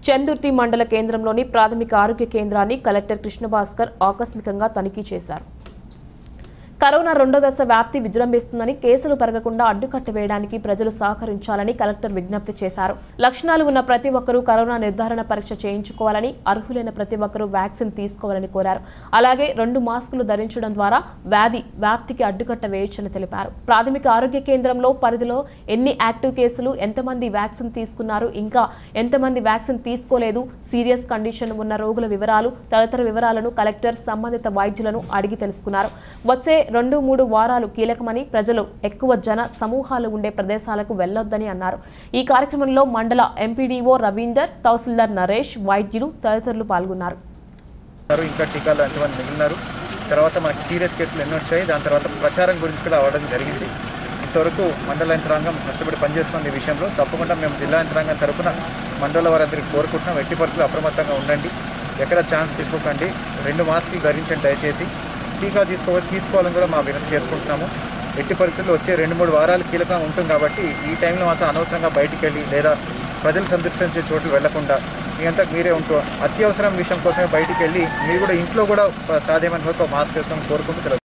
చందుర్తి మండల కేంద్రంలోని ప్రాథమిక ఆరోగ్య కేంద్రాన్ని కలెక్టర్ కృష్ణభాస్కర్ ఆకస్మికంగా తనిఖీ చేశారు కరోనా రెండో దశ వ్యాప్తి విజృంభిస్తుందని కేసులు పెరగకుండా అడ్డుకట్ట వేయడానికి ప్రజలు సహకరించాలని కలెక్టర్ విజ్ఞప్తి చేశారు లక్షణాలు ఉన్న ప్రతి ఒక్కరూ కరోనా నిర్ధారణ పరీక్ష చేయించుకోవాలని అర్హులైన ప్రతి ఒక్కరూ వ్యాక్సిన్ తీసుకోవాలని కోరారు అలాగే రెండు మాస్కులు ధరించడం ద్వారా వ్యాధి వ్యాప్తికి అడ్డుకట్ట వేయొచ్చని తెలిపారు ప్రాథమిక ఆరోగ్య కేంద్రంలో పరిధిలో ఎన్ని యాక్టివ్ కేసులు ఎంతమంది వ్యాక్సిన్ తీసుకున్నారు ఇంకా ఎంతమంది వ్యాక్సిన్ తీసుకోలేదు సీరియస్ కండిషన్ ఉన్న రోగుల వివరాలు తదితర వివరాలను కలెక్టర్ సంబంధిత వైద్యులను అడిగి తెలుసుకున్నారు వచ్చే రెండు మూడు వారాలు కీలకమని ప్రజలు ఎక్కువ జన సమూహాలు ఉండే ప్రదేశాలకు వెళ్లొద్దని అన్నారు ఈ కార్యక్రమంలో మండల ఎంపీడీఓ రవీందర్ తహసీల్దార్ నరేష్ వైద్యులు తదితరులు పాల్గొన్నారు ఉన్నారు. ఇంకా టీకాలు అంతమంది మిగిలినారు తర్వాత మనకి సీరియస్ కేసులు ఎన్నో వచ్చాయి దాని తర్వాత ప్రచారం గురించి కూడా అవ్వడం జరిగింది ఇంతవరకు మండల యంత్రాంగం కష్టపడి పనిచేస్తుంది ఈ విషయంలో తప్పకుండా మేము జిల్లా యంత్రాంగం తరపున మండల వారందరికీ కోరుకుంటున్నాం ఎట్టి పరిస్థితులు అప్రమత్తంగా ఉండండి ఎక్కడ ఛాన్స్ తీసుకోకండి రెండు మాస్కులు ధరించండి దయచేసి టీకా తీసుకో తీసుకోవాలని కూడా మా వినతి చేసుకుంటున్నాము ఎట్టి పరిస్థితుల్లో వచ్చే రెండు మూడు వారాలు కీలకంగా ఉంటుంది కాబట్టి ఈ టైంలో మాత్రం అనవసరంగా బయటికి వెళ్ళి లేదా ప్రజలు సందర్శించే చోట్లు వెళ్లకుండా మీ అంతా మీరే ఉంటూ అత్యవసరం విషయం కోసమే బయటికి వెళ్ళి మీరు కూడా ఇంట్లో కూడా సాధ్యమైన వరకు మాస్క్ వేసుకొని కోరుకుంటూ సెలవు